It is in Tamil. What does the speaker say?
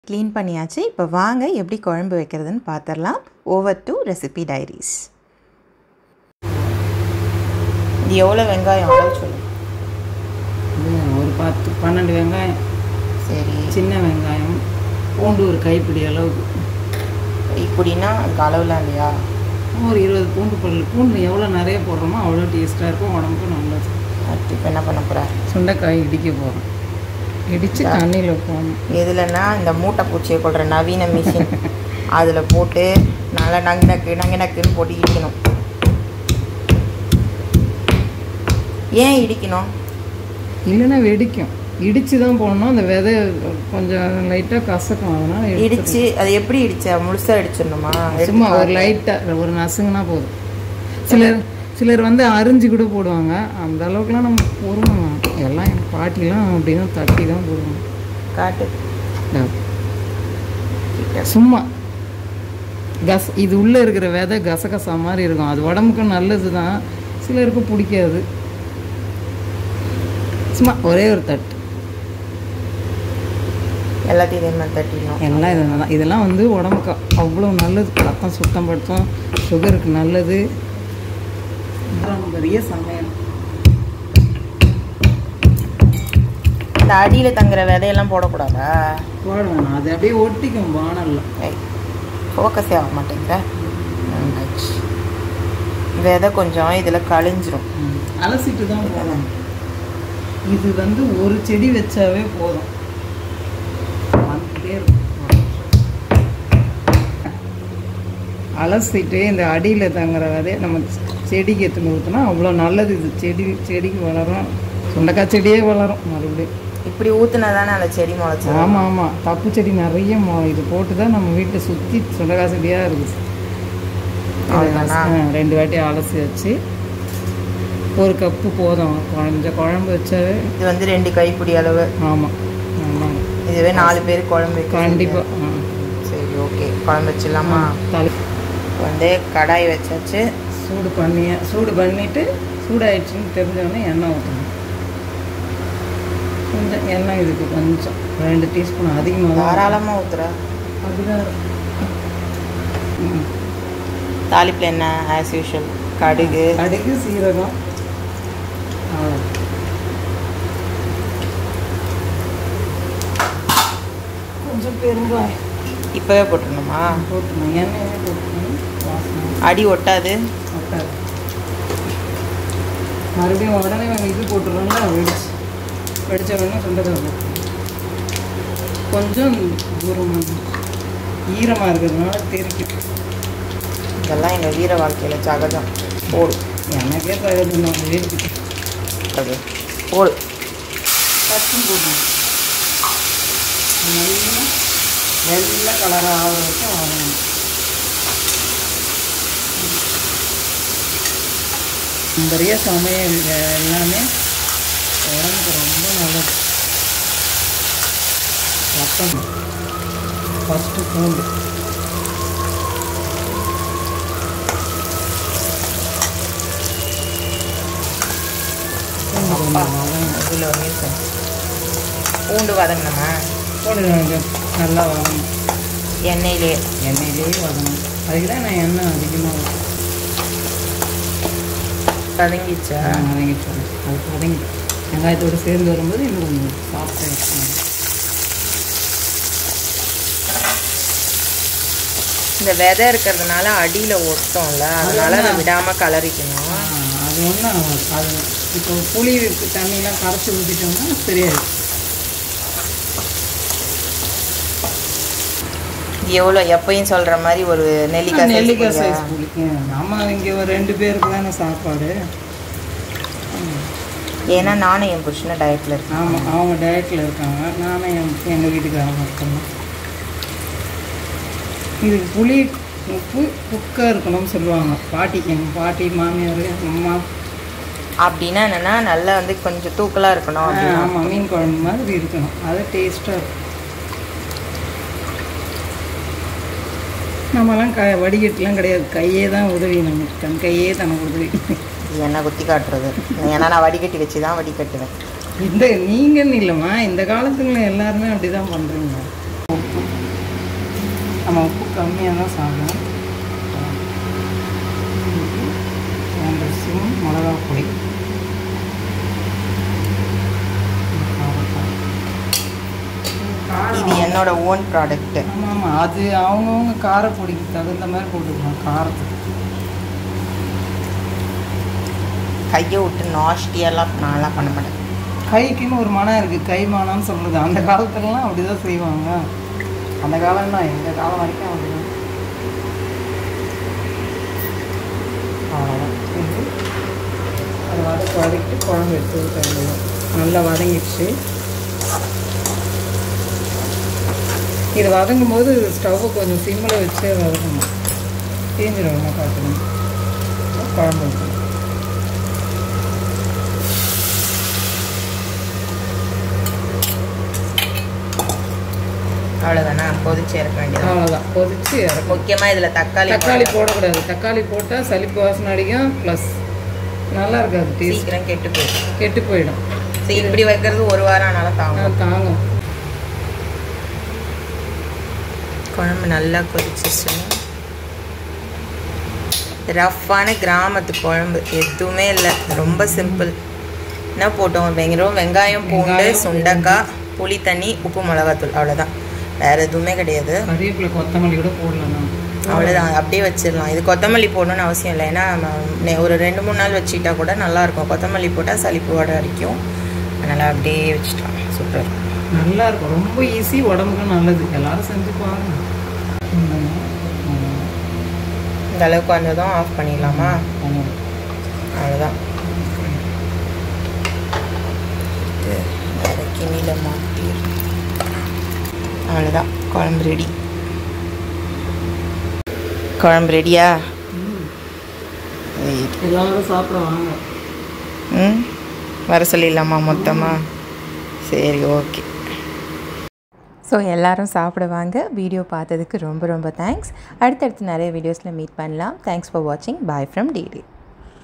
க்ளீன் பண்ணியாச்சு இப்போ வாங்க எப்படி குழம்பு வைக்கிறதுன்னு பார்த்துடலாம் ஓவர் டு ரெசிபி டைரிஸ் இது எவ்வளோ வெங்காயம் அளவு சொல்லு இது ஒரு பத்து பன்னெண்டு வெங்காயம் சரி சின்ன வெங்காயம் பூண்டு ஒரு கைப்பிடி அளவுக்கு இப்படின்னா அதுக்கு அளவுலாம் இல்லையா ஒரு இருபது பூண்டு பல் பூண்டு எவ்வளோ நிறைய போடுறோமோ அவ்வளோ டேஸ்ட்டாக இருக்கும் உடம்புக்கும் நல்லது அடுத்து இப்போ என்ன பண்ண போகிற சுண்டைக்காய் இடிக்க போகிறோம் இடித்து தண்ணியில் போடணும் எதுலன்னா இந்த மூட்டை பூச்சியை கொள்கிற நவீன மிஷின் அதில் போட்டு நல்லா நங்கு நக்கு நங்கு நக்குன்னு போட்டு இடிக்கணும் ஏன் இடிக்கணும் இல்லைன்னா வெடிக்கும் இடித்து தான் போடணும் அந்த விதை கொஞ்சம் லைட்டாக கசக்கும் அதனால் எடுத்து- இடிச்சு அது எப்படி இடிச்ச முழுசா இடிச்சிடணுமா சும்மா ஒரு லைட்டாக ஒரு நசுங்குனா போதும் சிலர் சிலர் வந்து அரிஞ்சு கூட போடுவாங்க அந்த அளவுக்குலாம் நம்ம பொறுமை எல்லாம் எங்கள் பாட்டிலாம் அப்படி தான் தட்டி தான் போடுவாங்க காட்டு இதோ. சும்மா கஸ் இது உள்ளே இருக்கிற விதை கசகசா மாதிரி இருக்கும் அது உடம்புக்கு நல்லது தான் சிலருக்கு பிடிக்காது சும்மா ஒரே ஒரு தட்டு எல்லாத்தையும் இதே மாதிரி தட்டிடணும் எல்லாம் இது தான் இதெல்லாம் வந்து உடம்புக்கு அவ்வளோ நல்லது ரத்தம் சுத்தப்படுத்தும் சுகருக்கு நல்லது பெரிய சமையல் இந்த அடியில் தங்குற விதையெல்லாம் போடக்கூடாதா போடணும் அது அப்படியே ஒட்டிக்கும் வானல்ல ஃபோக்கஸே ஆக மாட்டேங்கிற நல்லாச்சு. விதை கொஞ்சம் இதில் கழிஞ்சிரும் அலசிட்டு தான் போடணும் இது வந்து ஒரு செடி வச்சாவே போதும் வந்துட்டே இருக்கும். அலசிட்டு இந்த அடியில் தங்குற விதைய நம்ம செடிக்கு எடுத்துன்னு ஊற்றினா அவ்வளோ நல்லது இது செடி செடிக்கு வளரும் சுண்டைக்காய் செடியே வளரும் மறுபடியும் இப்படி ஊத்துனா தானே அந்த செடி முளைச்சி ஆமாம் ஆமாம் தப்பு செடி நிறைய மொ- இது போட்டு தான் நம்ம வீட்டை சுற்றி சுண்டைக்காய் செடியாக இருக்குது அவ்வளோதானா ஆ, ரெண்டு வாட்டி அலசி வச்சு ஒரு கப்பு போதும் கொஞ்சம் குழம்பு வச்சாவே இது வந்து ரெண்டு கைப்பிடி அளவு ஆமாம் ஆமாங்க இதுவே நாலு பேர் குழம்பு வைக்க கண்டிப்பாக சரி ஓகே குழம்பு வச்சிடலாமா தலை இப்போ வந்து கடாய் வச்சாச்சு சூடு பண்ணி சூடு பண்ணிவிட்டு சூடாயிடுச்சுன்னு தெரிஞ்சவொடனே எண்ணெய் ஊற்றணும் கொஞ்சம் எண்ணெய் இதுக்கு கொஞ்சம் ரெண்டு டீஸ்பூன் அதிகமாக தான் தாராளமாக ஊத்துற அதுதான் ம். தாளிப்பில் என்ன ஆஸ் யூஷுவல் கடுகு கடுகு சீரகம் அவ்வளோ கொஞ்சம் பெருங்காயம் இப்போவே போட்டுடணுமா போட்டுக்கணும் எண்ணெயே போட்டுக்கணும் வாசனை அடி ஒட்டாது ஒட்டாது மறுபடியும் உடனே இது போட்டுருவோம்ல வெடிச்சு வெடிச்ச உடனே சுண்டக்காய் போட்டுருவோம் கொஞ்சம் தூரம் ஈரமாக இருக்கிறதுனால தெரிக்கும் இதெல்லாம் எங்கள் வீர வாழ்க்கையில் சகஜம் போடு எனக்கே தகுதி நான் வேடிக்கை அது போடு பச்சும் போடணும் நல்லா வெள்ளை கலராக ஆகிற வரைக்கும் ஆகணும் நிறைய சமையல் இது எல்லாமே உடம்புக்கு ரொம்ப நல்லது ரத்தம் ஃபஸ்ட்டு பூண்டு பூண்டு கொஞ்சம் வதங்கணும். இதில் ஒரு நிமிஷம் பூண்டு வதங்கணுமா பூண்டு கொஞ்சம் நல்லா வதங்கணும் எண்ணெயிலே எண்ணெயிலேயே வதங்கணும் அதுக்கு தான் நான் எண்ணெய் அதிகமாக வதங்கிச்சா வதங்கிட்டு அது வதங்கி வெங்காயத்தோடு சேர்ந்து வரும்போது இன்னும் கொஞ்சம் சாஃப்டாக இருக்கும் இந்த விதை இருக்கிறதுனால அடியில் ஒட்டோம்ல அதனால அதை விடாமல் கலரிக்கணும் ஆ, அது ஒன்றும் ஆகாது அது இப்போ புளி தண்ணியெலாம் கரைச்சி ஊற்றிட்டோம்னா தெரியாது எவ்வளோ எப்பயும் சொல்கிற மாதிரி ஒரு நெல்லிக்காய் size நெல்லிக்காய் புளியா? சைஸ் புளி ம், நம்ம இங்கே ஒரு ரெண்டு பேருக்கு தானே சாப்பாடு ஏன்னா நானும் என் புருஷனை டயட்டில் இருக்கேன் ஆமாம் அவங்க டயட்டில் இருக்காங்க நானும் என் எங்கள் வீட்டுக்காரங்க மட்டும்தான் இதுக்கு புளி உப்பு குக்காக இருக்கணும்னு சொல்லுவாங்க பாட்டி எங்கள் பாட்டி மாமியார் எங்கள் அம்மா அப்படின்னா என்னன்னா நல்லா வந்து கொஞ்சம் தூக்கலாக இருக்கணும் அப்படின்னா ஆமாம் மீன் குழம்பு மாதிரி இருக்கணும் அது டேஸ்ட்டாக இருக்கும் நம்மலாம் க வடிகட்டுலாம் கிடையாது கையே தான் உதவி நமக்கு தன் கையே தனக்கு உதவி என்ன குத்தி காட்டுறது ஏன்னா நான் வடிகட்டி வச்சு தான் வடிகட்டுவேன் இந்த நீங்கன்னு இல்லைம்மா இந்த காலத்துல எல்லாருமே அப்படி தான் பண்ணுறீங்க நம்ம உப்பு கம்மியாக தான் சாப்பிடுவோம் ரெண்டு ஸ்பூன் மிளகா பொடி இது என்னோட ஓன் ப்ராடக்ட்டு ஆமாம் ஆமாம் அது அவங்கவுங்க காரப்பொடிக்கு தகுந்த மாதிரி போட்டுக்கலாம் காரத்துக்கு கையை விட்டு நாஷ்டியெல்லாம் நான்லாம் பண்ண மாட்டேன் கைக்குன்னு ஒரு மனம் இருக்குது கை மனம்னு சொல்கிறது அந்த காலத்துலலாம் அப்படி தான் செய்வாங்க அந்த காலம்னா எங்கள் காலம் வரைக்கும் அப்படி தான் அவ்வளோதான் இது அது வதக்க வதக்கிட்டு குழம்பு எடுத்து ஊற்ற வேண்டியது நல்லா வதங்கிடுச்சு இது வதங்கும் போது ஸ்டவ்வை கொஞ்சம் சிம்மில் வச்சு வதக்கணும் தீஞ்சிடும் காட்டணும் குழம்பு ஊற்றணும் அவ்வளோதானா கொதிச்சு இறக்க வேண்டியது அவ்வளோதான் கொதிச்சு இறக்கும் முக்கியமாக இதில் தக்காளி தக்காளி போடக்கூடாது தக்காளி போட்டால் சளிப்பு வாசனை அடிக்கும் ப்ளஸ் நல்லா இருக்காது டேஸ்ட் சீக்கிரம் கெட்டு போயிடும் கெட்டு போயிடும் சரி இப்படி வைக்கிறது ஒரு வாரம் ஆனாலும் தாங்கும் அது தாங்கும் குழம்பு நல்லா கொதிச்சிச்சு ரஃப்பான கிராமத்து குழம்பு எதுவுமே இல்லை ரொம்ப சிம்பிள் என்ன போட்டோம் வெங்காயம் வெங்காயம் பூண்டு வெங்காயம், சுண்டக்காய் புளி தண்ணி உப்பு மிளகாத்தூள் அவ்வளோதான் வேற எதுவுமே கிடையாது கறிவேப்பிலை கொத்தமல்லி கூட போடலாம் நான் அவ்வளோதான் அப்படியே வச்சிடலாம் இது கொத்தமல்லி போடணும்னு அவசியம் இல்லை ஏன்னா நம்ம நெ- ஒரு ரெண்டு மூணு நாள் வச்சுக்கிட்டா கூட நல்லா இருக்கும் கொத்தமல்லி போட்டால் சளிப்பு வடை அடிக்கும் அதனால் அப்படியே வச்சுட்டோம் சூப்பர் நல்லா இருக்கும் ரொம்ப ஈஸி உடம்புக்கு நல்லது எல்லாரும் செஞ்சு பாருங்க ம். ம். இந்த அளவுக்கு வந்ததும் ஆஃப் பண்ணிடலாமா ஆமாம். அவ்வளோதான் இது வேற கிணியில் மாட்டி அவ்வளோதான் குழம்பு ரெடி குழம்பு ரெடியா ம். எல்லாரும் சாப்பிட வாங்க ம் வர சொல்லிடலாமா மொத்தமாக சரி ஓகே ஸோ எல்லாரும் சாப்பிடுவாங்க வீடியோ பார்த்ததுக்கு ரொம்ப ரொம்ப தேங்க்ஸ் அடுத்தடுத்து நிறைய வீடியோஸில் மீட் பண்ணலாம் தேங்க்ஸ் ஃபார் வாட்சிங் பாய் ஃப்ரம் டிடி